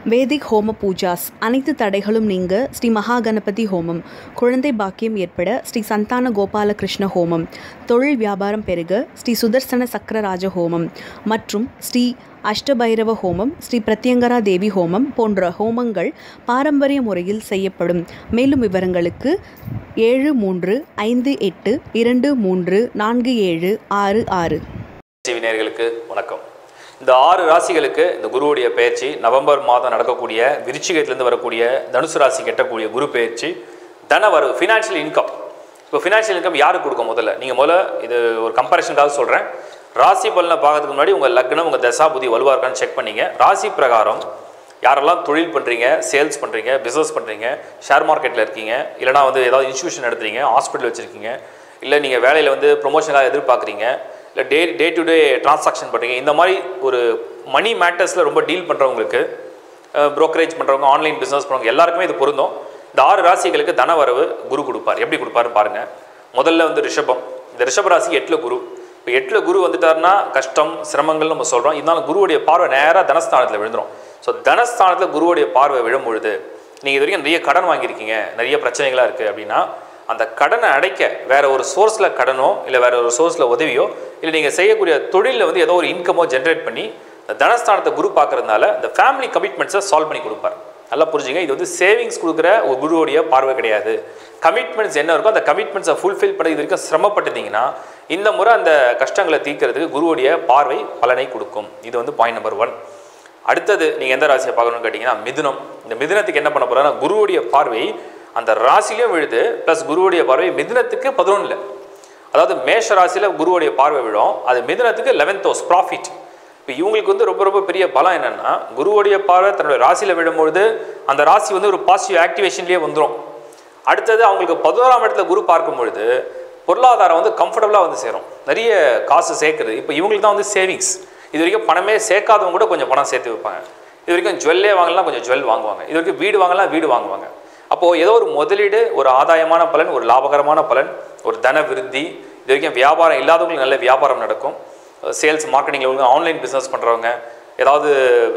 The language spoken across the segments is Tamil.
வேதிக் ஹோம பூஜாஸ் அனைத்து தடைகளும் நீங்க ஸ்ரீ மகா கணபதி ஹோமம் குழந்தை பாக்கியம் ஏற்பட ஸ்ரீ சந்தான கோபாலகிருஷ்ண ஹோமம் தொழில் வியாபாரம் பெருக ஸ்ரீ சுதர்சன சக்கரராஜ ஹோமம் மற்றும் ஸ்ரீ அஷ்டபைரவ ஹோமம் ஸ்ரீ பிரத்யங்கரா தேவி ஹோமம் போன்ற ஹோமங்கள் பாரம்பரிய முறையில் செய்யப்படும் மேலும் விவரங்களுக்கு ஏழு மூன்று ஐந்து எட்டு இரண்டு மூன்று நான்கு ஏழு ஆறு ஆறு டிவி நேயர்களுக்கு வணக்கம் இந்த ஆறு ராசிகளுக்கு இந்த குருவுடைய பயிற்சி நவம்பர் மாதம் நடக்கக்கூடிய விருச்சிகத்திலேருந்து வரக்கூடிய தனுசு ராசி கெட்டக்கூடிய குரு பயிற்சி தன வரவு ஃபினான்ஷியல் இன்கம் இப்போ ஃபினான்ஷியல் இன்கம் யாருக்கு கொடுக்கும் முதல்ல நீங்கள் முதல்ல இது ஒரு கம்பேரிஷனுக்காக சொல்கிறேன் ராசி பலனை பார்க்கறதுக்கு முன்னாடி உங்கள் லக்னம் உங்கள் தசா புதி வலுவாக இருக்கான்னு செக் பண்ணீங்க ராசி பிரகாரம் யாரெல்லாம் தொழில் பண்ணுறீங்க சேல்ஸ் பண்ணுறீங்க பிஸ்னஸ் பண்ணுறீங்க ஷேர் மார்க்கெட்டில் இருக்கீங்க இல்லைனா வந்து ஏதாவது இன்ஸ்டியூஷன் நடத்துறீங்க ஹாஸ்பிட்டல் வச்சுருக்கீங்க இல்லை நீங்கள் வேலையில் வந்து ப்ரொமோஷனுக்காக எதிர்பார்க்குறீங்க இல்லை டே டே டு டே டிரான்சாக்ஷன் பண்ணுறீங்க இந்த மாதிரி ஒரு மணி மேட்டர்ஸில் ரொம்ப டீல் பண்ணுறவங்களுக்கு ப்ரோக்கரேஜ் பண்ணுறவங்க ஆன்லைன் பிஸ்னஸ் பண்ணுறவங்க எல்லாருக்குமே இது பொருந்தும் இந்த ஆறு ராசிகளுக்கு தன வரவு குரு கொடுப்பார் எப்படி கொடுப்பாரு பாருங்கள் முதல்ல வந்து ரிஷபம் இந்த ரிஷப ராசி எட்டில் குரு இப்போ எட்டில் குரு வந்துட்டாருன்னா கஷ்டம் சிரமங்கள் நம்ம சொல்கிறோம் இருந்தாலும் குருவுடைய பார்வை நேராக தனஸ்தானத்தில் விழுந்துரும் ஸோ தனஸ்தானத்தில் குருவுடைய பார்வை விழும் பொழுது நீங்கள் இது வரைக்கும் நிறைய கடன் வாங்கியிருக்கீங்க நிறைய பிரச்சனைகளாக இருக்குது அப்படின்னா அந்த கடனை அடைக்க வேற ஒரு சோர்ஸில் கடனோ இல்லை வேற ஒரு சோர்ஸில் உதவியோ இல்லை நீங்கள் செய்யக்கூடிய தொழிலில் வந்து ஏதோ ஒரு இன்கமோ ஜென்ரேட் பண்ணி இந்த தனஸ்தானத்தை குரு பார்க்கறதுனால இந்த ஃபேமிலி கமிட்மெண்ட்ஸை சால்வ் பண்ணி கொடுப்பார் நல்லா புரிஞ்சுங்க இது வந்து சேவிங்ஸ் கொடுக்குற ஒரு குருவுடைய பார்வை கிடையாது கமிட்மெண்ட்ஸ் என்ன இருக்கோ அந்த கமிட்மெண்ட்ஸை ஃபுல்ஃபில் பண்ண இது வரைக்கும் சிரமப்பட்டுட்டீங்கன்னா இந்த முறை அந்த கஷ்டங்களை தீர்க்கறதுக்கு குருவுடைய பார்வை பலனை கொடுக்கும் இது வந்து பாயிண்ட் நம்பர் ஒன் அடுத்தது நீங்கள் எந்த ராசியை பார்க்கணும்னு கேட்டிங்கன்னா மிதுனம் இந்த மிதுனத்துக்கு என்ன பண்ண போகிறோன்னா குருவுடைய பார்வை அந்த ராசிலையும் விழுது ப்ளஸ் குருவுடைய பார்வை மிதுனத்துக்கு பதினொன்றில் அதாவது மேஷ ராசியில் குருவுடைய பார்வை விழும் அது மிதுனத்துக்கு லெவன்த் ஹவுஸ் ப்ராஃபிட் இப்போ இவங்களுக்கு வந்து ரொம்ப ரொம்ப பெரிய பலம் என்னென்னா குருவுடைய பார்வை தன்னுடைய ராசியில் விழும்பொழுது அந்த ராசி வந்து ஒரு பாசிட்டிவ் ஆக்டிவேஷன்லேயே வந்துடும் அடுத்தது அவங்களுக்கு பதினோராம் இடத்துல குரு பார்க்கும் பொழுது பொருளாதாரம் வந்து கம்ஃபர்டபுளாக வந்து சேரும் நிறைய காசு சேர்க்குறது இப்போ இவங்களுக்கு தான் வந்து சேவிங்ஸ் இது வரைக்கும் பணமே சேர்க்காதவங்க கூட கொஞ்சம் பணம் சேர்த்து வைப்பாங்க இது வரைக்கும் ஜுவல்லே வாங்கலாம் கொஞ்சம் ஜுவல் வாங்குவாங்க இது வரைக்கும் வீடு வாங்கலாம் வீடு வாங்குவாங்க அப்போது ஏதோ ஒரு முதலீடு ஒரு ஆதாயமான பலன் ஒரு லாபகரமான பலன் ஒரு தன விருத்தி இது வரைக்கும் வியாபாரம் இல்லாதவங்களுக்கு நல்ல வியாபாரம் நடக்கும் சேல்ஸ் மார்க்கெட்டிங்கில் உள்ள ஆன்லைன் பிஸ்னஸ் பண்ணுறவங்க ஏதாவது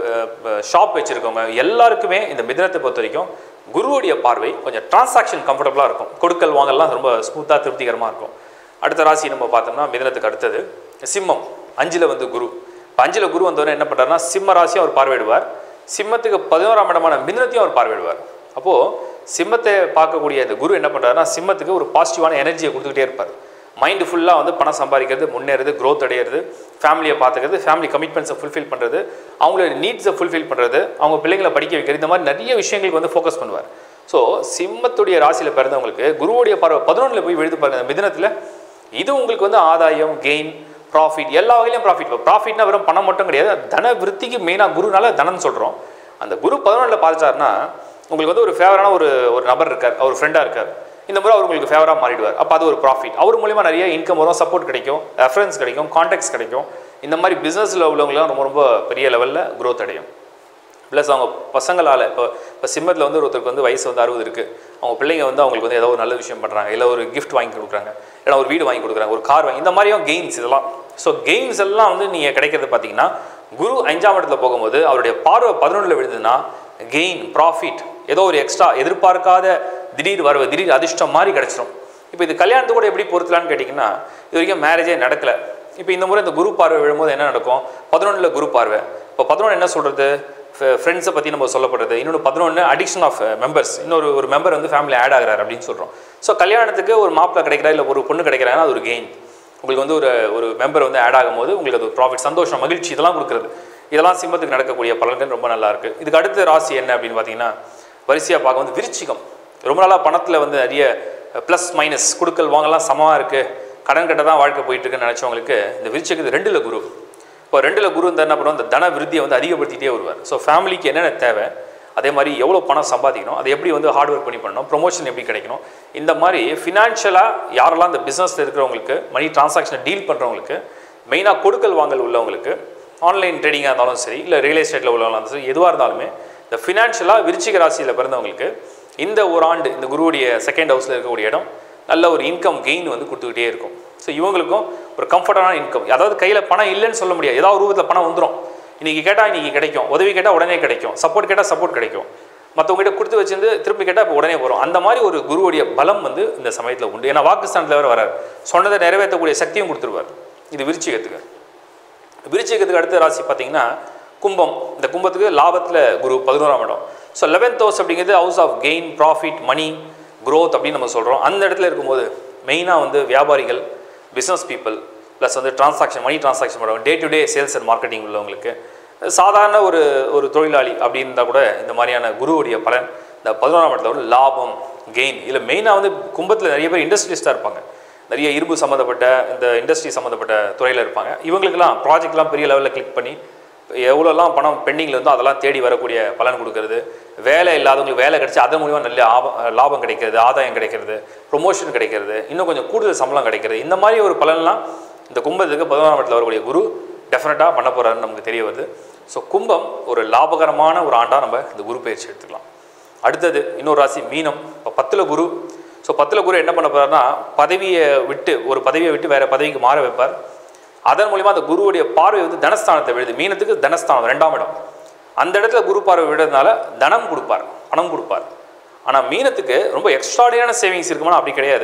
ஷாப் வச்சுருக்கவங்க எல்லாருக்குமே இந்த மிதனத்தை பொறுத்த வரைக்கும் குருவுடைய பார்வை கொஞ்சம் டிரான்சாக்ஷன் கம்ஃபர்டபுளாக இருக்கும் கொடுக்கல் வாங்கலாம் ரொம்ப ஸ்மூத்தாக திருப்திகரமாக இருக்கும் அடுத்த ராசி நம்ம பார்த்தோம்னா மிதனத்துக்கு அடுத்தது சிம்மம் அஞ்சில் வந்து குரு இப்போ அஞ்சில் குரு வந்தவரை என்ன பண்ணுறாருன்னா சிம்ம ராசியும் அவர் பார்வையிடுவார் சிம்மத்துக்கு பதினோராம் இடமான மிதனத்தையும் அவர் பார்வையிடுவார் அப்போது சிம்மத்தை பார்க்கக்கூடிய இந்த குரு என்ன பண்ணுறாருன்னா சிம்மத்துக்கு ஒரு பாசிட்டிவான எனர்ஜியை கொடுத்துக்கிட்டே இருப்பார் மைண்டு ஃபுல்லாக வந்து பணம் சம்பாதிக்கிறது முன்னேறது க்ரோத் அடையிறது ஃபேமிலியை பார்த்துக்கிறது ஃபேமிலி கமிட்மெண்ட்ஸை ஃபுல்ஃபில் பண்ணுறது அவங்களோட நீட்ஸை ஃபுல்ஃபில் பண்ணுறது அவங்க பிள்ளைங்களை படிக்க வைக்கிறது இந்த மாதிரி நிறைய விஷயங்களுக்கு வந்து ஃபோக்கஸ் பண்ணுவார் ஸோ சிம்மத்துடைய ராசியில் பிறந்தவங்களுக்கு குருவுடைய பார்வை பதினொன்றில் போய் விழுது பாருங்க அந்த மிதனத்தில் இது உங்களுக்கு வந்து ஆதாயம் கெயின் ப்ராஃபிட் எல்லா வகையிலையும் ப்ராஃபிட் ப்ராஃபிட்னா வெறும் பணம் மட்டும் கிடையாது தன விருத்திக்கு மெயினாக குருனால தனம்னு சொல்கிறோம் அந்த குரு பதினொன்றில் பார்த்தாருன்னா உங்களுக்கு வந்து ஒரு ஃபேவரான ஒரு ஒரு நபர் இருக்கார் அவர் ஃப்ரெண்டாக இருக்கார் இந்த முறை அவர் உங்களுக்கு ஃபேவராக மாறிடுவார் அப்போ அது ஒரு ப்ராஃபிட் அவர் மூலிமா நிறைய இன்கம் வரும் சப்போர்ட் கிடைக்கும் ரெஃபரன்ஸ் கிடைக்கும் கான்டாக்ட்ஸ் கிடைக்கும் இந்த மாதிரி பிஸ்னஸில் உள்ளவங்களாம் ரொம்ப ரொம்ப பெரிய லெவலில் க்ரோத் அடையும் ப்ளஸ் அவங்க பசங்களால் இப்போ இப்போ சிம்மத்தில் வந்து ஒருத்தருக்கு வந்து வயசு வந்து அறுபது இருக்குது அவங்க பிள்ளைங்க வந்து அவங்களுக்கு வந்து ஏதோ ஒரு நல்ல விஷயம் பண்ணுறாங்க இல்லை ஒரு கிஃப்ட் வாங்கி கொடுக்குறாங்க இல்லை ஒரு வீடு வாங்கி கொடுக்குறாங்க ஒரு கார் வாங்கி இந்த மாதிரியும் கெயின்ஸ் இதெல்லாம் ஸோ கெயின்ஸ் எல்லாம் வந்து நீங்கள் கிடைக்கிறது பார்த்தீங்கன்னா குரு அஞ்சாம் இடத்துல போகும்போது அவருடைய பார்வை பதினொன்றில் விழுதுன்னா கெயின் ப்ராஃபிட் ஏதோ ஒரு எக்ஸ்ட்ரா எதிர்பார்க்காத திடீர் வரவு திடீர் அதிர்ஷ்டம் மாதிரி கிடச்சிரும் இப்போ இது கல்யாணத்து கூட எப்படி பொறுத்தலான்னு கேட்டிங்கன்னா இது வரைக்கும் மேரேஜே நடக்கலை இப்போ இந்த முறை இந்த குரு பார்வை விழும்போது என்ன நடக்கும் பதினொன்றில் குரு பார்வை இப்போ பதினொன்று என்ன சொல்கிறது ஃப்ரெண்ட்ஸை பற்றி நம்ம சொல்லப்படுறது இன்னொன்று பதினொன்று அடிக்ஷன் ஆஃப் மெம்பர்ஸ் இன்னொரு ஒரு மெம்பர் வந்து ஃபேமிலி ஆட் ஆகிறார் அப்படின்னு சொல்கிறோம் ஸோ கல்யாணத்துக்கு ஒரு மாப்பிள்ளை கிடைக்கிறா இல்லை ஒரு பொண்ணு கிடைக்கிறாங்கன்னா அது ஒரு கெயின் உங்களுக்கு வந்து ஒரு ஒரு மெம்பர் வந்து ஆட் ஆகும்போது உங்களுக்கு அது ப்ராஃபிட் சந்தோஷம் மகிழ்ச்சி இதெல்லாம் கொடுக்குறது இதெல்லாம் சிம்மத்துக்கு நடக்கக்கூடிய பலன்கள் ரொம்ப நல்லா இருக்குது இதுக்கு அடுத்த ராசி என்ன அப்படின்னு பார்த்தீங்கன்னா வரிசையாக பார்க்க வந்து விருச்சிகம் ரொம்ப நாளாக பணத்தில் வந்து நிறைய ப்ளஸ் மைனஸ் கொடுக்கல் வாங்கலாம் சமமாக இருக்குது கடன் கட்ட தான் வாழ்க்கை போயிட்டு இருக்குன்னு நினச்சவங்களுக்கு இந்த விருச்சிகத்து ரெண்டில் குரு இப்போ ரெண்டில் குரு இருந்தால் என்ன பண்ணுவோம் இந்த தன விருத்தியை வந்து அதிகப்படுத்திட்டே வருவார் ஸோ ஃபேமிலிக்கு என்னென்ன தேவை அதே மாதிரி எவ்வளோ பணம் சம்பாதிக்கணும் அதை எப்படி வந்து ஹார்ட் ஒர்க் பண்ணி பண்ணணும் ப்ரொமோஷன் எப்படி கிடைக்கணும் இந்த மாதிரி ஃபினான்ஷியலாக யாரெல்லாம் இந்த பிஸ்னஸில் இருக்கிறவங்களுக்கு மணி டிரான்சாக்ஷனை டீல் பண்ணுறவங்களுக்கு மெயினாக கொடுக்கல் வாங்கல் உள்ளவங்களுக்கு ஆன்லைன் ட்ரேடிங்காக இருந்தாலும் சரி இல்லை ரியல் எஸ்டேட்டில் உள்ளவங்களாக இருந்தாலும் சரி எதுவாக இருந்தாலுமே இந்த ஃபினான்ஷியலாக விருச்சிக ராசியில் பிறந்தவங்களுக்கு இந்த ஒரு ஆண்டு இந்த குருவுடைய செகண்ட் ஹவுஸில் இருக்கக்கூடிய இடம் நல்ல ஒரு இன்கம் கெயின் வந்து கொடுத்துக்கிட்டே இருக்கும் ஸோ இவங்களுக்கும் ஒரு கம்ஃபர்டான இன்கம் அதாவது கையில் பணம் இல்லைன்னு சொல்ல முடியாது ஏதாவது ரூபத்தில் பணம் வந்துடும் இன்றைக்கி கேட்டால் இன்றைக்கி கிடைக்கும் உதவி கேட்டால் உடனே கிடைக்கும் சப்போர்ட் கேட்டால் சப்போர்ட் கிடைக்கும் மற்றவங்ககிட்ட கொடுத்து வச்சிருந்து திருப்பி கேட்டால் இப்போ உடனே வரும் அந்த மாதிரி ஒரு குருவுடைய பலம் வந்து இந்த சமயத்தில் உண்டு ஏன்னா வாக்குஸ்தானத்தில் வேறு வரார் சொன்னதை நிறைவேற்றக்கூடிய சக்தியும் கொடுத்துருவார் இது விருச்சிகத்துக்கு விருச்சிகத்துக்கு அடுத்த ராசி பார்த்தீங்கன்னா கும்பம் இந்த கும்பத்துக்கு லாபத்தில் குரு பதினோராம் இடம் ஸோ லெவன்த் ஹவுஸ் அப்படிங்கிறது house of gain profit money growth அப்படின்னு நம்ம சொல்கிறோம் அந்த இடத்துல இருக்கும்போது மெயினாக வந்து வியாபாரிகள் பிஸ்னஸ் பீப்புள் ப்ளஸ் வந்து டிரான்சாக்ஷன் மணி டிரான்சாக்ஷன் பண்ணுவாங்க day to day sales and marketing உள்ளவங்களுக்கு சாதாரண ஒரு ஒரு தொழிலாளி அப்படி இருந்தால் கூட இந்த மாதிரியான குருவுடைய பலன் இந்த பதினோராம் இடத்துல ஒரு லாபம் கெயின் இல்லை மெயினாக வந்து கும்பத்தில் நிறைய பேர் இண்டஸ்ட்ரியலிஸ்டாக இருப்பாங்க நிறைய இரும்பு சம்மந்தப்பட்ட இந்த இண்டஸ்ட்ரி சம்மந்தப்பட்ட துறையில் இருப்பாங்க இவங்களுக்கெல்லாம் ப்ராஜெக்ட்லாம் பெரிய லெவலில் கிளிக் பண்ணி எவ்வளோலாம் பணம் பெண்டிங்கில் இருந்தோ அதெல்லாம் தேடி வரக்கூடிய பலன் கொடுக்கறது வேலை இல்லாதவங்களுக்கு வேலை கிடைச்சி அதன் மூலிமா நல்ல ஆப லாபம் கிடைக்கிறது ஆதாயம் கிடைக்கிறது ப்ரொமோஷன் கிடைக்கிறது இன்னும் கொஞ்சம் கூடுதல் சம்பளம் கிடைக்கிறது இந்த மாதிரி ஒரு பலன்லாம் இந்த கும்பத்துக்கு பதினோராம் இடத்துல வரக்கூடிய குரு டெஃபினட்டாக பண்ண போகிறாருன்னு நமக்கு தெரிய வருது ஸோ கும்பம் ஒரு லாபகரமான ஒரு ஆண்டாக நம்ம இந்த குரு பயிற்சி எடுத்துக்கலாம் அடுத்தது இன்னொரு ராசி மீனம் இப்போ பத்தில் குரு ஸோ பத்தில் குரு என்ன பண்ண போறாருன்னா பதவியை விட்டு ஒரு பதவியை விட்டு வேறு பதவிக்கு மாற வைப்பார் அதன் மூலிமா அந்த குருவுடைய பார்வை வந்து தனஸ்தானத்தை விழுது மீனத்துக்கு தனஸ்தானம் ரெண்டாம் இடம் அந்த இடத்துல குரு பார்வை விடுறதுனால தனம் கொடுப்பார் பணம் கொடுப்பார் ஆனால் மீனத்துக்கு ரொம்ப எக்ஸ்ட்ராடியான சேவிங்ஸ் இருக்குமானா அப்படி கிடையாது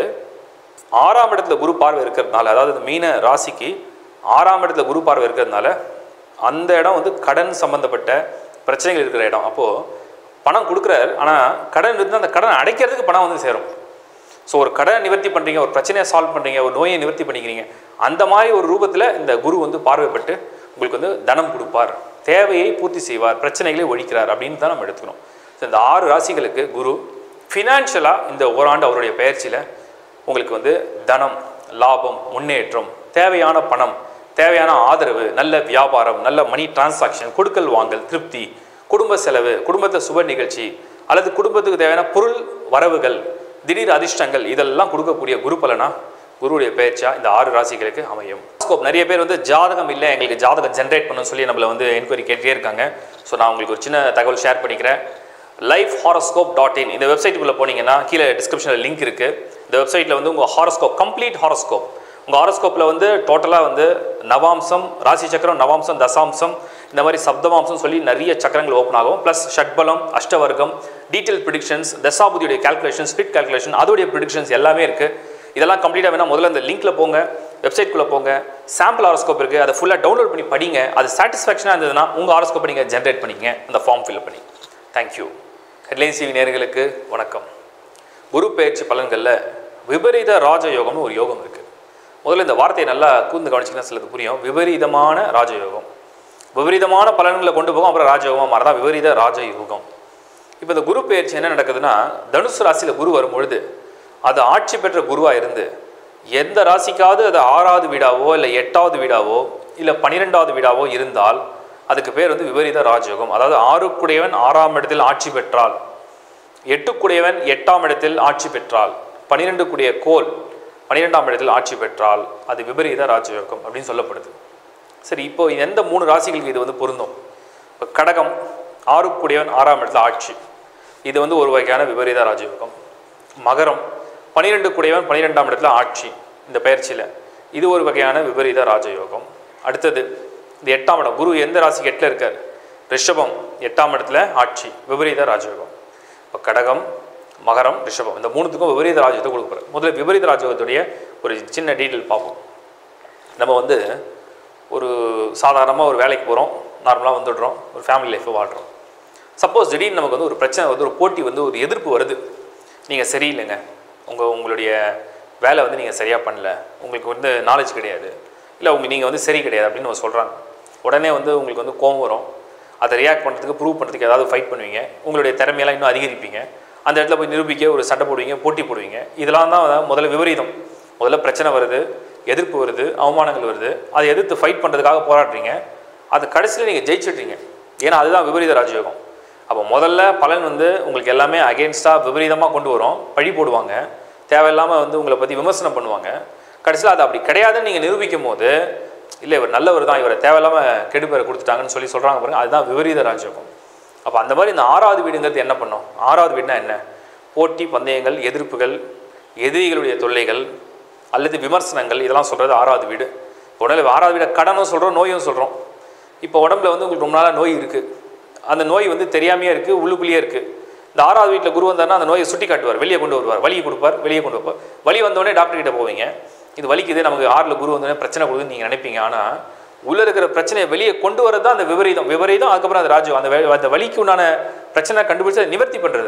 ஆறாம் இடத்துல குரு பார்வை இருக்கிறதுனால அதாவது இந்த மீன ராசிக்கு ஆறாம் இடத்துல குரு பார்வை இருக்கிறதுனால அந்த இடம் வந்து கடன் சம்பந்தப்பட்ட பிரச்சனைகள் இருக்கிற இடம் அப்போது பணம் கொடுக்குறாரு ஆனால் கடன் இருந்து அந்த கடனை அடைக்கிறதுக்கு பணம் வந்து சேரும் ஸோ ஒரு கடனை நிவர்த்தி பண்ணுறீங்க ஒரு பிரச்சனையை சால்வ் பண்ணுறீங்க ஒரு நோயை நிவர்த்தி பண்ணிக்கிறீங்க அந்த மாதிரி ஒரு ரூபத்தில் இந்த குரு வந்து பார்வைப்பட்டு உங்களுக்கு வந்து தனம் கொடுப்பார் தேவையை பூர்த்தி செய்வார் பிரச்சனைகளை ஒழிக்கிறார் அப்படின்னு தான் நம்ம எடுத்துக்கணும் ஸோ இந்த ஆறு ராசிகளுக்கு குரு ஃபினான்ஷியலாக இந்த ஓராண்டு அவருடைய பயிற்சியில் உங்களுக்கு வந்து தனம் லாபம் முன்னேற்றம் தேவையான பணம் தேவையான ஆதரவு நல்ல வியாபாரம் நல்ல மணி டிரான்சாக்ஷன் கொடுக்கல் வாங்கல் திருப்தி குடும்ப செலவு குடும்பத்தில் சுப நிகழ்ச்சி அல்லது குடும்பத்துக்கு தேவையான பொருள் வரவுகள் திடீர் அதிர்ஷ்டங்கள் இதெல்லாம் கொடுக்கக்கூடிய குரு பலனா குருவுடைய பேச்சா இந்த ஆறு ராசிகளுக்கு அமையும் ஸ்கோப் நிறைய பேர் வந்து ஜாதகம் இல்லை எங்களுக்கு ஜாதகம் ஜென்ரேட் பண்ணணும்னு சொல்லி நம்மளை வந்து என்கொயரி கேட்டே இருக்காங்க ஸோ நான் உங்களுக்கு ஒரு சின்ன தகவல் ஷேர் பண்ணிக்கிறேன் லைஃப் ஹாரோஸ்கோப் டாட் இன் இந்த வெப்சைட்டுக்குள்ளே போனீங்கன்னா கீழே டிஸ்கிரிப்ஷனில் லிங்க் இருக்குது இந்த வெப்சைட்டில் வந்து உங்கள் ஹாரோஸ்கோப் கம்ப்ளீட் ஹாரோஸ்கோப் உங்கள் ஹாரோஸ்கோப்பில் வந்து டோட்டலாக வந்து நவாம்சம் ராசி சக்கரம் நவாம்சம் தசாம்சம் இந்த மாதிரி சப்தமாம்சம் சொல்லி நிறைய சக்கரங்கள் ஓப்பன் ஆகும் ப்ளஸ் ஷட்பலம் அஷ்டவர்க்கம் டீட்டெயில் ப்ரிடிக்ஷன்ஸ் தசாபுதியுடைய கால்குலேஷன் ஸ்பிட் கால்குலேஷன் அதோடைய ப்ரிடிக்ஷன்ஸ் எல்லாமே இருக்குது இதெல்லாம் கம்ப்ளீட்டாக வேணால் முதல்ல இந்த லிங்க்கில் போங்க வெப்சைட்குள்ளே போங்க சாம்பிள் ஹாரோஸ்கோப் இருக்குது அதை ஃபுல்லாக டவுன்லோட் பண்ணி படிங்க அது சாட்டிஸ்ஃபேக்ஷனாக இருந்ததுன்னா உங்கள் ஹாரோஸ்கோப்பை நீங்கள் ஜென்ரேட் பண்ணிக்கங்க அந்த ஃபார்ம் ஃபில் பண்ணி தேங்க்யூ ஹெட்லைன்ஸ் டிவி நேயர்களுக்கு வணக்கம் குரு பயிற்சி பலன்களில் விபரீத ராஜயோகம்னு ஒரு யோகம் இருக்குது முதல்ல இந்த வார்த்தையை நல்லா கூர்ந்து கவனிச்சிங்கன்னா சிலது புரியும் விபரீதமான ராஜயோகம் விபரீதமான பலன்களை கொண்டு போகும் அப்புறம் ராஜயோகமாக மாறதான் விபரீத ராஜயோகம் இப்போ இந்த குரு பயிற்சி என்ன நடக்குதுன்னா தனுசு ராசியில் குரு வரும்பொழுது அது ஆட்சி பெற்ற குருவாக இருந்து எந்த ராசிக்காவது அது ஆறாவது வீடாவோ இல்லை எட்டாவது வீடாவோ இல்லை பன்னிரெண்டாவது வீடாவோ இருந்தால் அதுக்கு பேர் வந்து விபரீத ராஜயோகம் அதாவது ஆறுக்குடையவன் ஆறாம் இடத்தில் ஆட்சி பெற்றால் எட்டுக்குடையவன் எட்டாம் இடத்தில் ஆட்சி பெற்றால் பன்னிரெண்டு குடைய கோல் பன்னிரெண்டாம் இடத்தில் ஆட்சி பெற்றால் அது விபரீத ராஜயோகம் அப்படின்னு சொல்லப்படுது சரி இப்போ எந்த மூணு ராசிகளுக்கு இது வந்து பொருந்தும் இப்போ கடகம் ஆறுக்குடையவன் ஆறாம் இடத்துல ஆட்சி இது வந்து ஒரு வகையான விபரீத ராஜயோகம் மகரம் பன்னிரெண்டு குடையவன் பன்னிரெண்டாம் இடத்துல ஆட்சி இந்த பயிற்சியில் இது ஒரு வகையான விபரீத ராஜயோகம் அடுத்தது இந்த எட்டாம் இடம் குரு எந்த ராசிக்கு எட்டில் இருக்கார் ரிஷபம் எட்டாம் இடத்துல ஆட்சி விபரீத ராஜயோகம் இப்போ கடகம் மகரம் ரிஷபம் இந்த மூணுத்துக்கும் விபரீத ராஜயோகத்தை கொடுக்குறாரு முதல்ல விபரீத ராஜயோகத்துடைய ஒரு சின்ன டீட்டெயில் பார்ப்போம் நம்ம வந்து ஒரு சாதாரணமாக ஒரு வேலைக்கு போகிறோம் நார்மலாக வந்துடுறோம் ஒரு ஃபேமிலி லைஃப்பை வாழ்கிறோம் சப்போஸ் திடீர்னு நமக்கு வந்து ஒரு பிரச்சனை வந்து ஒரு போட்டி வந்து ஒரு எதிர்ப்பு வருது நீங்கள் சரியில்லைங்க உங்கள் உங்களுடைய வேலை வந்து நீங்கள் சரியாக பண்ணல உங்களுக்கு வந்து நாலேஜ் கிடையாது இல்லை உங்க நீங்கள் வந்து சரி கிடையாது அப்படின்னு நம்ம சொல்கிறாங்க உடனே வந்து உங்களுக்கு வந்து கோவம் வரும் அதை ரியாக்ட் பண்ணுறதுக்கு ப்ரூவ் பண்ணுறதுக்கு ஏதாவது ஃபைட் பண்ணுவீங்க உங்களுடைய திறமையெல்லாம் இன்னும் அதிகரிப்பீங்க அந்த இடத்துல போய் நிரூபிக்க ஒரு சண்டை போடுவீங்க போட்டி போடுவீங்க இதெல்லாம் தான் முதல்ல விபரீதம் முதல்ல பிரச்சனை வருது எதிர்ப்பு வருது அவமானங்கள் வருது அதை எதிர்த்து ஃபைட் பண்ணுறதுக்காக போராடுறீங்க அது கடைசியில் நீங்கள் ஜெயிச்சிடுறீங்க ஏன்னா அதுதான் விபரீத ராஜயோகம் அப்போ முதல்ல பலன் வந்து உங்களுக்கு எல்லாமே அகேன்ஸ்டாக விபரீதமாக கொண்டு வரும் பழி போடுவாங்க தேவையில்லாமல் வந்து உங்களை பற்றி விமர்சனம் பண்ணுவாங்க கடைசியில் அது அப்படி கிடையாதுன்னு நீங்கள் நிரூபிக்கும் போது இல்லை இவர் நல்லவர் தான் இவரை தேவையில்லாமல் கெடுப்பேரை கொடுத்துட்டாங்கன்னு சொல்லி சொல்கிறாங்க பாருங்க அதுதான் விபரீத ராஜயோகம் அப்போ அந்த மாதிரி இந்த ஆறாவது வீடுங்கிறது என்ன பண்ணும் ஆறாவது வீடுனா என்ன போட்டி பந்தயங்கள் எதிர்ப்புகள் எதிரிகளுடைய தொல்லைகள் அல்லது விமர்சனங்கள் இதெல்லாம் சொல்கிறது ஆறாவது வீடு உடனே ஆறாவது வீடை கடனும் சொல்கிறோம் நோயும் சொல்கிறோம் இப்போ உடம்புல வந்து உங்களுக்கு ரொம்ப நாளாக நோய் இருக்குது அந்த நோய் வந்து தெரியாமையே இருக்குது உள்ளுக்குள்ளேயே இருக்குது இந்த ஆறாவது வீட்டில் குரு வந்தாருன்னா அந்த நோயை சுட்டி காட்டுவார் வெளியே கொண்டு வருவார் வலியை கொடுப்பார் வெளியே கொண்டு வைப்பார் வலி வந்தோடனே டாக்டர் கிட்ட போவீங்க இது வலிக்குது நமக்கு ஆறில் குரு வந்தோடனே பிரச்சனை கொடுக்குன்னு நீங்கள் நினைப்பீங்க ஆனால் உள்ளே இருக்கிற பிரச்சனையை வெளியே கொண்டு வரது தான் அந்த விபரீதம் விபரீதம் அதுக்கப்புறம் அந்த ராஜ்யம் அந்த வே- அந்த வலிக்கு உண்டான பிரச்சனை கண்டுபிடிச்சு அதை நிவர்த்தி பண்ணுறது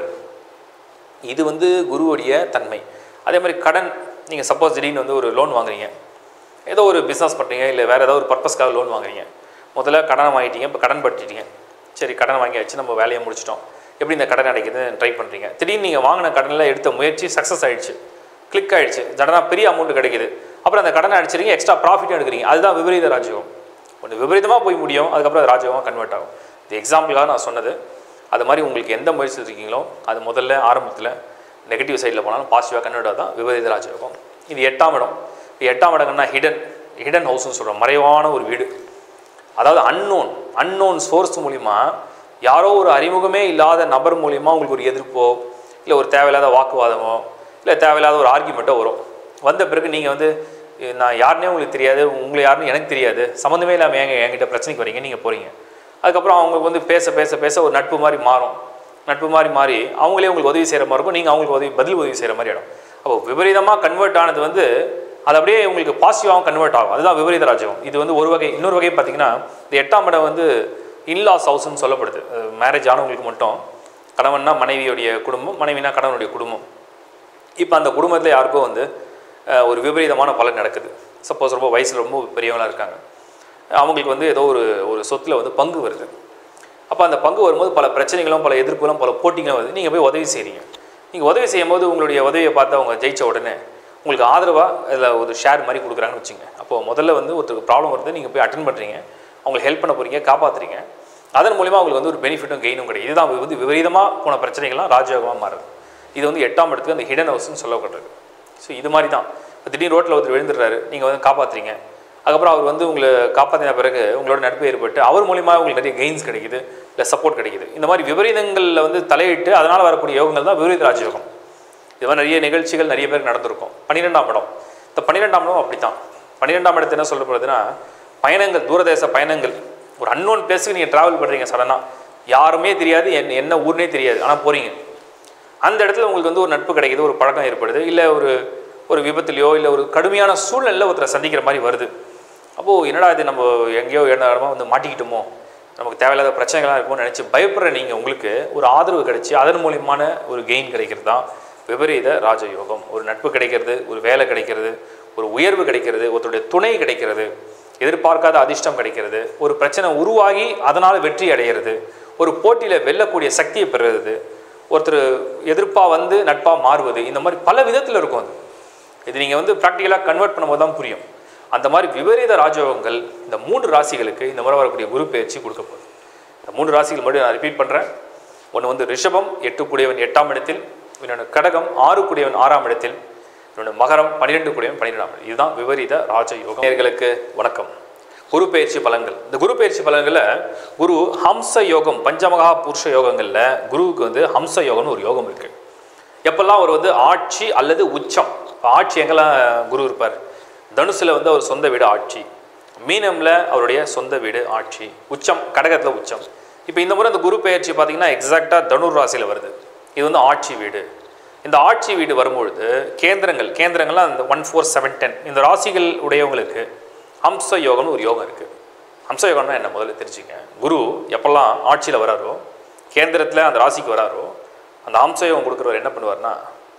இது வந்து குருவுடைய தன்மை அதே மாதிரி கடன் நீங்கள் சப்போஸ் திடீர்னு வந்து ஒரு லோன் வாங்குறீங்க ஏதோ ஒரு பிஸ்னஸ் பண்ணுறீங்க இல்லை வேறு ஏதோ ஒரு பர்பஸ்க்காக லோன் வாங்குறீங்க முதல்ல கடன் வாங்கிட்டீங்க இப்போ கடன் பட்டுட்டீங்க சரி கடன் வாங்கியாச்சு நம்ம வேலையை முடிச்சிட்டோம் எப்படி இந்த கடன் அடைக்கிறதுன்னு ட்ரை பண்ணுறீங்க திடீர்னு நீங்கள் வாங்கின கடனில் எடுத்த முயற்சி சக்ஸஸ் ஆயிடுச்சு கிளிக் ஆயிடுச்சு சடனாக பெரிய அமௌண்ட் கிடைக்குது அப்புறம் அந்த கடனை அடிச்சிருக்கீங்க எக்ஸ்ட்ரா ப்ராஃபிட்டும் எடுக்கிறீங்க அதுதான் விபரீத ராஜ்யம் ஒன்று விபரீதமாக போய் முடியும் அதுக்கப்புறம் அது ராஜ்யமாக கன்வெர்ட் ஆகும் இது எக்ஸாம்பிளாக நான் சொன்னது அது மாதிரி உங்களுக்கு எந்த முயற்சி இருக்கீங்களோ அது முதல்ல ஆரம்பத்தில் நெகட்டிவ் சைடில் போனாலும் பாசிட்டிவாக கன்வெர்ட் தான் விபரீத ராஜயோகம் இது எட்டாம் இடம் இது எட்டாம் இடம்னா ஹிடன் ஹிடன் ஹவுஸ்னு சொல்கிறோம் மறைவான ஒரு வீடு அதாவது அன்னோன் அன்னோன் சோர்ஸ் மூலிமா யாரோ ஒரு அறிமுகமே இல்லாத நபர் மூலிமா உங்களுக்கு ஒரு எதிர்ப்போ இல்லை ஒரு தேவையில்லாத வாக்குவாதமோ இல்லை தேவையில்லாத ஒரு ஆர்கியூமெண்ட்டோ வரும் வந்த பிறகு நீங்கள் வந்து "இது நான் யாருனே உங்களுக்கு தெரியாது உங்களை யாருன்னு எனக்கு தெரியாது சம்மந்தமே இல்லாமல் ஏங்க என்கிட்ட பிரச்சனைக்கு வரீங்க நீங்கள் போகிறீங்க அதுக்கப்புறம் அவங்க வந்து பேச பேச பேச ஒரு நட்பு மாதிரி மாறும் நட்பு மாதிரி மாறி அவங்களே உங்களுக்கு உதவி செய்கிற மாதிரி இருக்கும் நீங்கள் அவங்களுக்கு உதவி பதில் உதவி செய்கிற மாதிரி இடம் அப்போ விபரீதமாக கன்வெர்ட் ஆனது வந்து அது அப்படியே உங்களுக்கு பாசிட்டிவாகவும் கன்வெர்ட் ஆகும் அதுதான் விபரீத ராஜ்யம் இது வந்து ஒரு வகை இன்னொரு வகை பார்த்தீங்கன்னா இந்த எட்டாம் இடம் வந்து இன்லாஸ் ஹவுஸ்னு சொல்லப்படுது மேரேஜ் ஆனவங்களுக்கு மட்டும் கணவன்னா மனைவியுடைய குடும்பம் மனைவினா கணவனுடைய குடும்பம் இப்போ அந்த குடும்பத்தில் யாருக்கோ வந்து அஹ், ஒரு விபரீதமான பலன் நடக்குது சப்போஸ் ரொம்ப வயசில் ரொம்ப பெரியவங்களா இருக்காங்க அவங்களுக்கு வந்து ஏதோ ஒரு ஒரு சொத்தில் வந்து பங்கு வருது அப்போ அந்த பங்கு வரும்போது பல பிரச்சனைகளும் பல எதிர்ப்புகளும் பல போட்டிகளும் வருது நீங்கள் போய் உதவி செய்கிறீங்க நீங்கள் உதவி செய்யும்போது உங்களுடைய உதவியை பார்த்து அவங்க ஜெயிச்ச உடனே உங்களுக்கு ஆதரவாக அதில் ஒரு ஷேர் மாதிரி கொடுக்குறாங்கன்னு வச்சுங்க அப்போது முதல்ல வந்து ஒருத்தருக்கு ப்ராப்ளம் வருது நீங்கள் போய் அட்டன் பண்ணுறீங்க அவங்களுக்கு ஹெல்ப் பண்ண போகிறீங்க காப்பாற்றுறீங்க அதன் மூலிமா அவங்களுக்கு வந்து ஒரு பெனிஃபிட்டும் கெயினும் கிடைக்கும் இதுதான் வந்து விபரீதமாக போன பிரச்சனைகள்லாம் ராஜயோகமாக மாறுது இது வந்து எட்டாம் இடத்துக்கு அந்த ஹிடன் ஹவுஸ்னு சொல்லப்படுறது ஸோ இது மாதிரி தான் இப்போ திடீர்னு ரோட்டில் ஒருத்தர் விழுந்துடுறாரு நீங்கள் வந்து காப்பாற்றுறீங்க அதுக்கப்புறம் அவர் வந்து உங்களை காப்பாற்றின பிறகு உங்களோட நட்பு ஏற்பட்டு அவர் மூலிமா உங்களுக்கு நிறைய கெயின்ஸ் கிடைக்குது இல்லை சப்போர்ட் கிடைக்குது இந்த மாதிரி விபரீதங்களில் வந்து தலையிட்டு அதனால் வரக்கூடிய யோகங்கள் தான் விபரீத ராஜயோகம் இது மாதிரி நிறைய நிகழ்ச்சிகள் நிறைய பேருக்கு நடந்திருக்கும் பன்னிரெண்டாம் இடம் இந்த பன்னிரெண்டாம் இடம் அப்படி தான் பன்னிரெண்டாம் இடத்து என்ன சொல்லப்படுதுன்னா பயணங்கள் தூரதேச பயணங்கள் ஒரு அன்னோன் பிளேஸுக்கு நீங்கள் ட்ராவல் பண்ணுறீங்க சடனாக யாருமே தெரியாது என்ன என்ன ஊர்னே தெரியாது ஆனால் போகிறீங்க அந்த இடத்துல உங்களுக்கு வந்து ஒரு நட்பு கிடைக்குது ஒரு பழக்கம் ஏற்படுது இல்லை ஒரு ஒரு விபத்துலையோ இல்லை ஒரு கடுமையான சூழ்நிலையில் ஒருத்தரை சந்திக்கிற மாதிரி வருது அப்போது என்னடா இது நம்ம எங்கேயோ இடமா வந்து மாட்டிக்கிட்டோமோ நமக்கு தேவையில்லாத பிரச்சனைகள்லாம் இருக்குமோ நினச்சி பயப்படுற நீங்கள் உங்களுக்கு ஒரு ஆதரவு கிடைச்சி அதன் மூலியமான ஒரு கெயின் கிடைக்கிறது தான் விபரீத ராஜயோகம் ஒரு நட்பு கிடைக்கிறது ஒரு வேலை கிடைக்கிறது ஒரு உயர்வு கிடைக்கிறது ஒருத்தருடைய துணை கிடைக்கிறது எதிர்பார்க்காத அதிர்ஷ்டம் கிடைக்கிறது ஒரு பிரச்சனை உருவாகி அதனால் வெற்றி அடைகிறது ஒரு போட்டியில் வெல்லக்கூடிய சக்தியை பெறுறது ஒருத்தர் எதிர்ப்பாக வந்து நட்பாக மாறுவது இந்த மாதிரி பல விதத்தில் இருக்கும் அது இது நீங்கள் வந்து ப்ராக்டிக்கலாக கன்வெர்ட் பண்ணும்போது தான் புரியும் அந்த மாதிரி விபரீத ராஜயோகங்கள் இந்த மூன்று ராசிகளுக்கு இந்த முறை வரக்கூடிய குரு பயிற்சி கொடுக்க போகுது இந்த மூன்று ராசிகள் மட்டும் நான் ரிப்பீட் பண்ணுறேன் ஒன்று வந்து ரிஷபம் எட்டு கூடியவன் எட்டாம் இடத்தில் இன்னொன்று கடகம் ஆறு கூடியவன் ஆறாம் இடத்தில் இன்னொன்று மகரம் பன்னிரெண்டு கூடியவன் பன்னிரெண்டாம் இடத்தில் இதுதான் விபரீத ராஜயோகம் நேயர்களுக்கு வணக்கம் குரு பயிற்சி பலன்கள் இந்த குரு பயிற்சி பலன்களில் குரு ஹம்ச யோகம் பஞ்சமகா புருஷ யோகங்களில் குருவுக்கு வந்து ஹம்ச யோகம்னு ஒரு யோகம் இருக்குது எப்பெல்லாம் அவர் வந்து ஆட்சி அல்லது உச்சம் இப்ப ஆட்சி எங்கெல்லாம் குரு இருப்பார் தனுசுல வந்து அவர் சொந்த வீடு ஆட்சி மீனம்ல அவருடைய சொந்த வீடு ஆட்சி உச்சம் கடகத்தில் உச்சம் இப்போ இந்த முறை இந்த குரு பெயர்ச்சி பார்த்தீங்கன்னா எக்ஸாக்டாக தனுர் ராசியில் வருது இது வந்து ஆட்சி வீடு இந்த ஆட்சி வீடு வரும்பொழுது கேந்திரங்கள் கேந்திரங்கள்லாம் அந்த ஒன் ஃபோர் செவன் டென் இந்த ராசிகள் உடையவங்களுக்கு ஹம்ச யோகம்னு ஒரு யோகம் இருக்குது ஹம்ச யோகம்னா என்ன முதல்ல தெரிஞ்சுங்க குரு எப்பெல்லாம் ஆட்சியில் வராரோ கேந்திரத்தில் அந்த ராசிக்கு வராரோ அந்த ஹம்ச யோகம் கொடுக்குறவர் என்ன பண்ணுவார்னா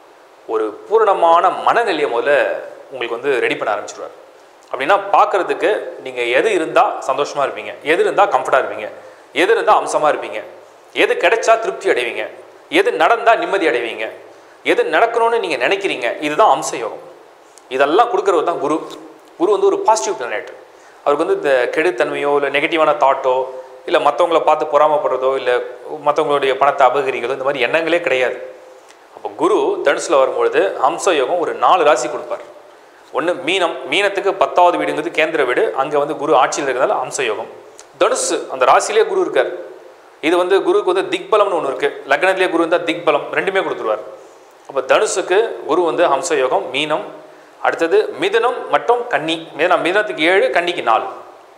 ஒரு பூரணமான மனநிலையை முதல்ல உங்களுக்கு வந்து ரெடி பண்ண ஆரம்பிச்சிருவார் அப்படின்னா பார்க்கறதுக்கு நீங்கள் எது இருந்தால் சந்தோஷமாக இருப்பீங்க எது இருந்தால் கம்ஃபர்ட்டாக இருப்பீங்க எது இருந்தால் அம்சமாக இருப்பீங்க எது கிடைச்சா திருப்தி அடைவீங்க எது நடந்தால் நிம்மதி அடைவீங்க எது நடக்கணும்னு நீங்கள் நினைக்கிறீங்க இதுதான் அம்ச யோகம் இதெல்லாம் கொடுக்குறவர் தான் குரு குரு வந்து ஒரு பாசிட்டிவ் பிளானட் அவருக்கு வந்து இந்த கெடுத்தன்மையோ இல்லை நெகட்டிவான தாட்டோ இல்லை மற்றவங்கள பார்த்து பொறாமப்படுறதோ இல்லை மற்றவங்களுடைய பணத்தை அபகரிக்கிறதோ இந்த மாதிரி எண்ணங்களே கிடையாது அப்போ குரு தனுசில் வரும்பொழுது ஹம்ச யோகம் ஒரு நாலு ராசி கொடுப்பார் ஒன்று மீனம் மீனத்துக்கு பத்தாவது வீடுங்கிறது கேந்திர வீடு அங்கே வந்து குரு ஆட்சியில் இருக்கிறதால ஹம்ச யோகம் தனுசு அந்த ராசியிலே குரு இருக்கார் இது வந்து குருவுக்கு வந்து திக்பலம்னு ஒன்று இருக்குது லக்னத்திலே குரு இருந்தால் திக்பலம் ரெண்டுமே கொடுத்துருவார் அப்போ தனுசுக்கு குரு வந்து ஹம்ச யோகம் மீனம் அடுத்தது மிதுனம் மற்றும் கன்னி மிதனம் மிதனத்துக்கு ஏழு கன்னிக்கு நாலு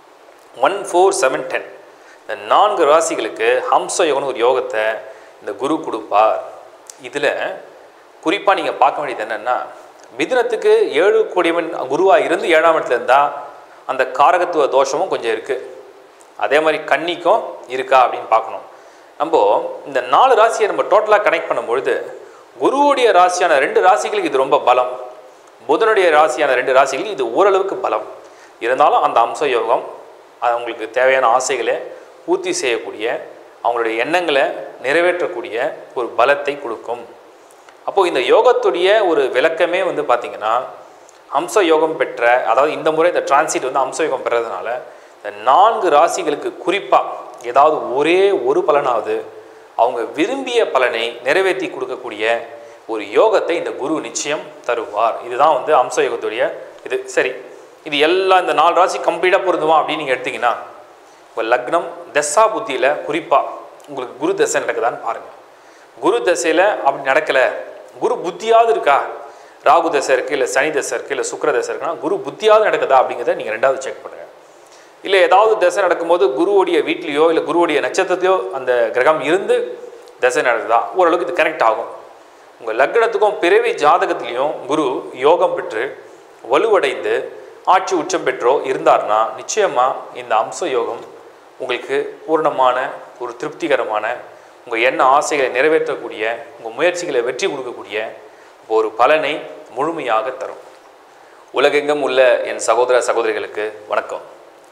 ஒன் ஃபோர் செவன் டென் இந்த நான்கு ராசிகளுக்கு ஹம்ச யோகம்னு ஒரு யோகத்தை இந்த குரு கொடுப்பார் இதில் குறிப்பாக நீங்கள் பார்க்க வேண்டியது என்னென்னா மிதுனத்துக்கு ஏழு கோடியவன் குருவாக இருந்து ஏழாம் இடத்துல இருந்தால் அந்த காரகத்துவ தோஷமும் கொஞ்சம் இருக்குது அதே மாதிரி கன்னிக்கும் இருக்கா அப்படின்னு பார்க்கணும் நம்ம இந்த நாலு ராசியை நம்ம டோட்டலாக கனெக்ட் பண்ணும்பொழுது குருவுடைய ராசியான ரெண்டு ராசிகளுக்கு இது ரொம்ப பலம் புதனுடைய ராசியான ரெண்டு ராசிகளுக்கு இது ஓரளவுக்கு பலம் இருந்தாலும் அந்த அம்ச யோகம் அது அவங்களுக்கு தேவையான ஆசைகளை பூர்த்தி செய்யக்கூடிய அவங்களுடைய எண்ணங்களை நிறைவேற்றக்கூடிய ஒரு பலத்தை கொடுக்கும் அப்போது இந்த யோகத்துடைய ஒரு விளக்கமே வந்து பார்த்திங்கன்னா அம்ச யோகம் பெற்ற அதாவது இந்த முறை இந்த டிரான்சிட் வந்து அம்ச யோகம் பெறதுனால இந்த நான்கு ராசிகளுக்கு குறிப்பாக ஏதாவது ஒரே ஒரு பலனாவது அவங்க விரும்பிய பலனை நிறைவேற்றி கொடுக்கக்கூடிய ஒரு யோகத்தை இந்த குரு நிச்சயம் தருவார் இதுதான் வந்து அம்ச யோகத்துடைய இது சரி இது எல்லாம் இந்த நாலு ராசி கம்ப்ளீட்டாக பொருந்துமா அப்படின்னு நீங்கள் எடுத்தீங்கன்னா இப்போ லக்னம் தசா புத்தியில் குறிப்பாக உங்களுக்கு குரு தசை நடக்குதான்னு பாருங்கள் குரு தசையில் அப்படி நடக்கலை குரு புத்தியாவது இருக்கா ராகு தசை இருக்குது இல்லை சனி தசை இருக்குது இல்லை சுக்கிர தசை இருக்குன்னா குரு புத்தியாவது நடக்குதா அப்படிங்கிறத நீங்கள் ரெண்டாவது செக் பண்ணுங்கள் இல்லை ஏதாவது தசை நடக்கும்போது குருவுடைய வீட்லேயோ இல்லை குருவுடைய நட்சத்திரத்தையோ அந்த கிரகம் இருந்து தசை நடக்குதா ஓரளவுக்கு இது கரெக்ட் ஆகும் உங்கள் லக்னத்துக்கும் பிறவி ஜாதகத்திலையும் குரு யோகம் பெற்று வலுவடைந்து ஆட்சி உச்சம் பெற்றோ இருந்தார்னா நிச்சயமாக இந்த அம்ச யோகம் உங்களுக்கு பூர்ணமான ஒரு திருப்திகரமான உங்கள் எண்ண ஆசைகளை நிறைவேற்றக்கூடிய உங்கள் முயற்சிகளை வெற்றி கொடுக்கக்கூடிய ஒரு பலனை முழுமையாக தரும் உலகெங்கும் உள்ள என் சகோதர சகோதரிகளுக்கு வணக்கம்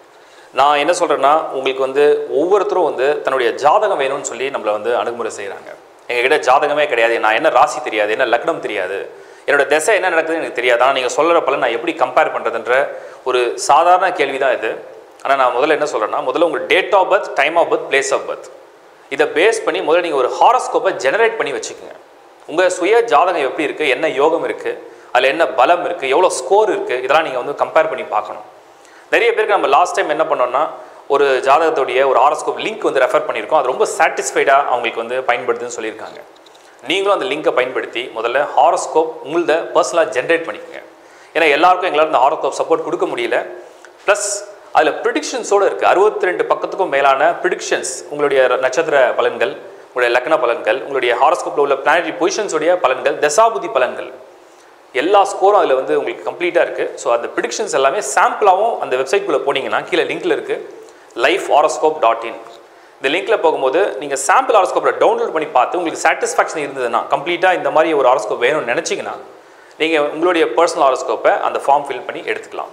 நான் என்ன சொல்கிறேன்னா உங்களுக்கு வந்து ஒவ்வொருத்தரும் வந்து தன்னுடைய ஜாதகம் வேணும்னு சொல்லி நம்மளை வந்து அணுகுமுறை செய்கிறாங்க எங்ககிட்ட ஜாதகமே கிடையாது நான் என்ன ராசி தெரியாது என்ன லக்னம் தெரியாது என்னோட திசை என்ன நடக்குதுன்னு எனக்கு தெரியாது ஆனால் நீங்கள் சொல்கிற பலன் நான் எப்படி கம்பேர் பண்ணுறதுன்ற ஒரு சாதாரண கேள்வி தான் இது ஆனால் நான் முதல்ல என்ன சொல்கிறேன்னா முதல்ல உங்கள் date of birth time of birth place of birth இதை பேஸ் பண்ணி முதல்ல நீங்கள் ஒரு ஹாரஸ்கோப்பை ஜெனரேட் பண்ணி வச்சுக்கோங்க உங்கள் சுய ஜாதகம் எப்படி இருக்குது என்ன யோகம் இருக்குது அதில் என்ன பலம் இருக்குது எவ்வளோ ஸ்கோர் இருக்குது இதெல்லாம் நீங்கள் வந்து கம்பேர் பண்ணி பார்க்கணும் நிறைய பேருக்கு நம்ம லாஸ்ட் டைம் என்ன பண்ணோம்னா ஒரு ஜாதகத்துடைய ஒரு ஹாரஸ்கோப் லிங்க் வந்து ரெஃபர் பண்ணியிருக்கோம் அது ரொம்ப சாட்டிஸ்ஃபைடாக அவங்களுக்கு வந்து பயன்படுதுன்னு சொல்லியிருக்காங்க நீங்களும் அந்த லிங்கை பயன்படுத்தி முதல்ல ஹாரோஸ்கோப் உங்களத பர்சனலாக ஜென்ரேட் பண்ணிக்கோங்க ஏன்னா எல்லாருக்கும் எங்களால் இந்த ஹாரோஸ்கோப் சப்போர்ட் கொடுக்க முடியல ப்ளஸ் அதில் ப்ரிடிக்ஷன்ஸோடு இருக்குது அறுபத்தி ரெண்டு பக்கத்துக்கும் மேலான ப்ரிடிக்ஷன்ஸ் உங்களுடைய நட்சத்திர பலன்கள் உங்களுடைய லக்ன பலன்கள் உங்களுடைய ஹாரோஸ்கோப்பில் உள்ள பிளானரி பொசிஷன்ஸோடைய பலன்கள் தசாபுதி பலன்கள் எல்லா ஸ்கோரும் அதில் வந்து உங்களுக்கு கம்ப்ளீட்டாக இருக்குது ஸோ அந்த ப்ரிடிக்ஷன்ஸ் எல்லாமே சாம்பிளாகவும் அந்த வெப்சைட்குள்ளே போனீங்கன்னா கீழே லிங்க்கில் இருக்குது லைஃப் ஹாரோஸ்கோப் டாட் இன் இந்த லிங்க்கில் போகும்போது நீங்கள் சாம்பிள் ஹாரோஸ்கோப்பில் டவுன்லோட் பண்ணி பார்த்து உங்களுக்கு சாட்டிஸ்ஃபேக்ஷன் இருந்ததுன்னா கம்ப்ளீட்டாக இந்த மாதிரி ஒரு ஹாரோஸ்கோப் வேணும்னு நினச்சிங்கன்னா நீங்கள் உங்களுடைய பர்சனல் ஹாரோஸ்கோப்பை அந்த ஃபார்ம் ஃபில் பண்ணி எடுத்துக்கலாம்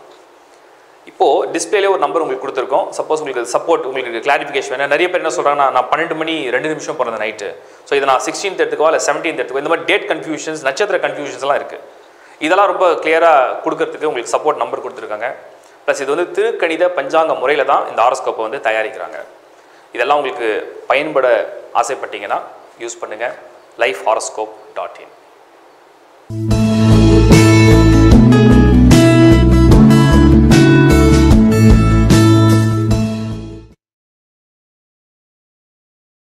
இப்போது டிஸ்பிளேலே ஒரு நம்பர் உங்களுக்கு கொடுத்துருக்கோம் சப்போஸ் உங்களுக்கு சப்போர்ட் உங்களுக்கு கிளாரிஃபிகேஷன் வேணும் நிறைய பேர் என்ன சொல்கிறாங்கன்னா நான் பன்னெண்டு மணி ரெண்டு நிமிஷம் பிறந்த நைட்டு ஸோ இதை நான் சிக்ஸ்டீன்த் எடுத்துக்கோ இல்லை செவன்டீன்த் எடுத்துக்கோ இந்த மாதிரி டேட் கன்ஃபியூஷன்ஸ் நட்சத்திர கன்ஃபியூஷன்ஸ்லாம் இருக்குது இதெல்லாம் ரொம்ப கிளியராக கொடுக்கறதுக்கு உங்களுக்கு சப்போர்ட் நம்பர் கொடுத்துருக்காங்க ப்ளஸ் இது வந்து திருக்கணித பஞ்சாங்க முறையில் தான் இந்த ஹாரோஸ்கோப்பை வந்து தயாரிக்கிறாங்க இதெல்லாம் உங்களுக்கு பயன்பட ஆசைப்பட்டீங்கன்னா யூஸ் பண்ணுங்கள் லைஃப் ஹாரோஸ்கோப் டாட் இன்